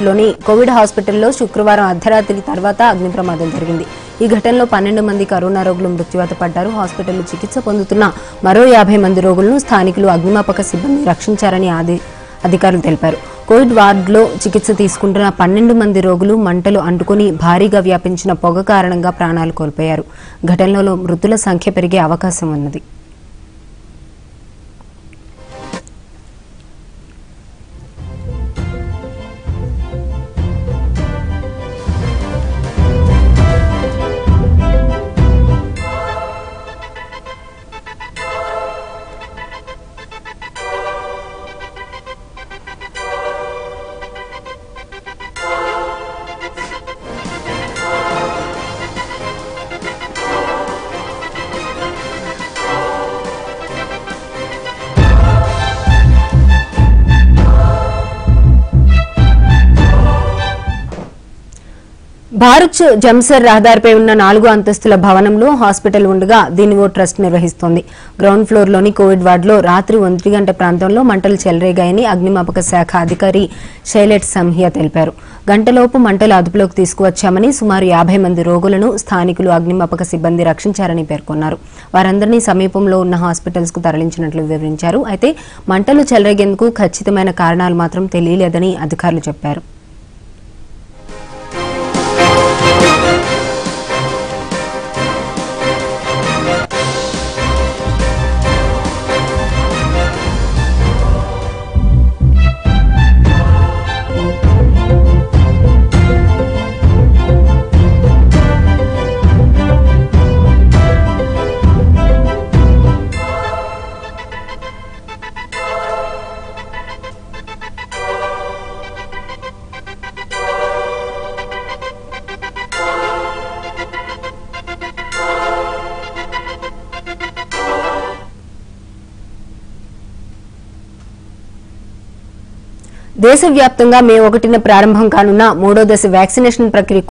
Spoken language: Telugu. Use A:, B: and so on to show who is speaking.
A: లోని కోవిడ్ హాస్పిటల్లో శుక్రవారం అర్ధరాత్రి తర్వాత అగ్ని ప్రమాదం జరిగింది ఈ ఘటనలో పన్నెండు మంది కరోనా రోగులు మృత్యువాత పడ్డారు హాస్పిటల్లో చికిత్స పొందుతున్న మరో యాభై మంది రోగులను స్థానికులు అగ్నిమాపక సిబ్బంది రక్షించారని ఆది అధికారులు తెలిపారు కోవిడ్ వార్డులో చికిత్స తీసుకుంటున్న పన్నెండు మంది రోగులు మంటలు అంటుకుని భారీగా వ్యాపించిన పొగ కారణంగా ప్రాణాలు కోల్పోయారు ఘటనలో మృతుల సంఖ్య పెరిగే అవకాశం ఉన్నది భారత్ జంసర్ రహదారిపై ఉన్న నాలుగు అంతస్తుల భవనంలో హాస్పిటల్ ఉండగా దీన్ని ఓ ట్రస్ట్ నిర్వహిస్తోంది గ్రౌండ్ ఫ్లోర్లోని కోవిడ్ వార్డులో రాత్రి ఒంటి గంట ప్రాంతంలో మంటలు చెలరేగాయని అగ్నిమాపక శాఖ అధికారి శైలెట్ సంహియా తెలిపారు గంటలోపు మంటలు అదుపులోకి తీసుకువచ్చామని సుమారు యాభై మంది రోగులను స్థానికులు అగ్నిమాపక సిబ్బంది రక్షించారని పేర్కొన్నారు వారందరినీ సమీపంలో ఉన్న హాస్పిటల్స్ కు తరలించినట్లు వివరించారు అయితే మంటలు చెలరేగేందుకు ఖచ్చితమైన కారణాలు మాత్రం తెలియలేదని అధికారులు చెప్పారు దేశవ్యాప్తంగా మే ఒకటిన ప్రారంభం కానున్న మూడో దశ వ్యాక్సినేషన్ ప్రక్రియ